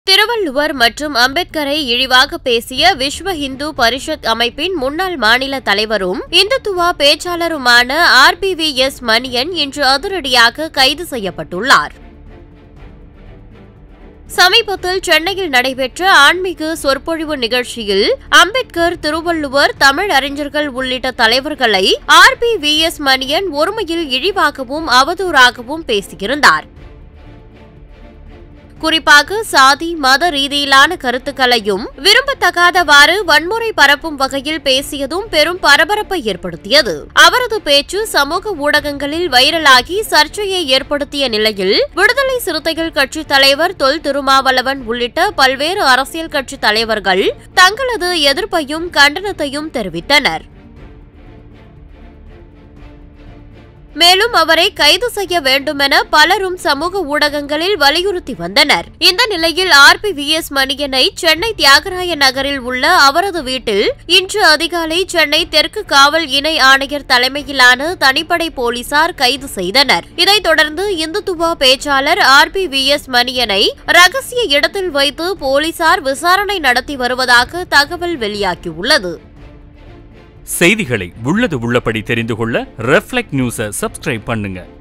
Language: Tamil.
திருவள்ளுவர் மற்றும் அம்பேத்கரை இழிவாக பேசிய விஸ்வ இந்து பரிஷத் அமைப்பின் முன்னாள் மாநில தலைவரும் இந்துத்துவா பேச்சாளருமான ஆர்பிவிஎஸ் மணியன் இன்று அதிரடியாக கைது செய்யப்பட்டுள்ளார் சமீபத்தில் சென்னையில் நடைபெற்ற ஆன்மீக சொற்பொழிவு நிகழ்ச்சியில் அம்பேத்கர் திருவள்ளுவர் தமிழ் அறிஞர்கள் உள்ளிட்ட தலைவர்களை ஆர்பிவிஎஸ் மணியன் ஒருமையில் இழிவாகவும் அவதூறாகவும் பேசியிருந்தார் குறிப்பாக சாதி மத ரீதியிலான கருத்துக்களையும் விரும்பத்தகாதவாறு வன்முறை பரப்பும் வகையில் பேசியதும் பெரும் பரபரப்பை ஏற்படுத்தியது அவரது பேச்சு சமூக ஊடகங்களில் வைரலாகி சர்ச்சையை ஏற்படுத்திய நிலையில் விடுதலை சிறுத்தைகள் கட்சித் தலைவர் தொல் திருமாவளவன் உள்ளிட்ட பல்வேறு அரசியல் கட்சித் தலைவர்கள் தங்களது எதிர்ப்பையும் கண்டனத்தையும் தெரிவித்தனர் மேலும் அவரை கைது செய்ய வேண்டுமென பலரும் சமூக ஊடகங்களில் வலியுறுத்தி வந்தனர் இந்த நிலையில் ஆர்பிவிஎஸ் மணியனை சென்னை தியாகராய நகரில் உள்ள அவரது வீட்டில் இன்று அதிகாலை சென்னை தெற்கு காவல் இணை ஆணையர் தலைமையிலான தனிப்படை போலீசார் கைது செய்தனர் இதைத் தொடர்ந்து இந்துத்துவா பேச்சாளர் ஆர்பிவிஎஸ் மணியனை ரகசிய இடத்தில் வைத்து போலீசார் விசாரணை நடத்தி வருவதாக தகவல் வெளியாகியுள்ளது செய்திகளை உள்ளது உள்ளபடி தெரிந்து கொள்ள ரெஃப்ளெக்ட் நியூஸை சப்ஸ்கிரைப் பண்ணுங்க